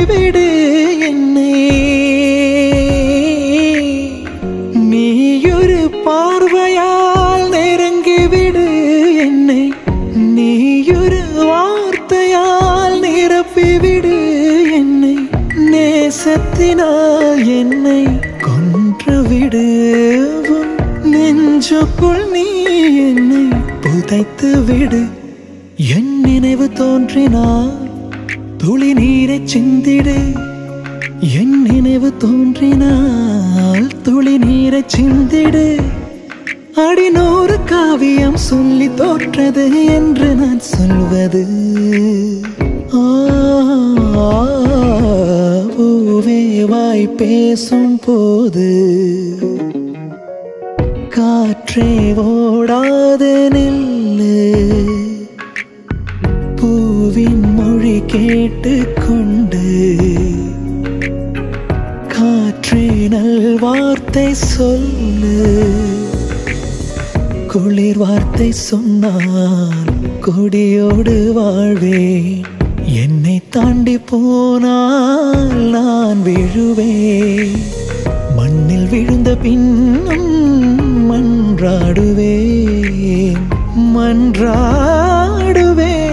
விடு என்னை நீயொரு பார்வையால் நெருங்கி விடு என்னை நீயொரு வார்த்தையால் நிரப்பி விடு என்னை நேசத்தினால் என்னை கொன்று விடு உன் நெஞ்சுக்குள் நீ என்னை புதைத்து விடு என் நினைவு தோன்றினால் துளி நீரை சிந்திடு என் நினைவு தோன்றினால் துளி நீரை சிந்திடு அடிநூறு காவியம் சொல்லி தோற்றது என்று நான் சொல்வது ஆ, பூவே வாய் பேசும் போது காற்றே ஓடாது நில்லு பூவின் மொழி கேட்டுக்கொண்டு காற்றே நல் வார்த்தை சொல்லு குளிர் வார்த்தை சொன்னால் கொடியோடு வாழ்வேன் என்னை தாண்டி போனால் நான் விழுவேன் மண்ணில் விழுந்த பின்னும் மன்றாடுவேன் மன்றாடுவேன்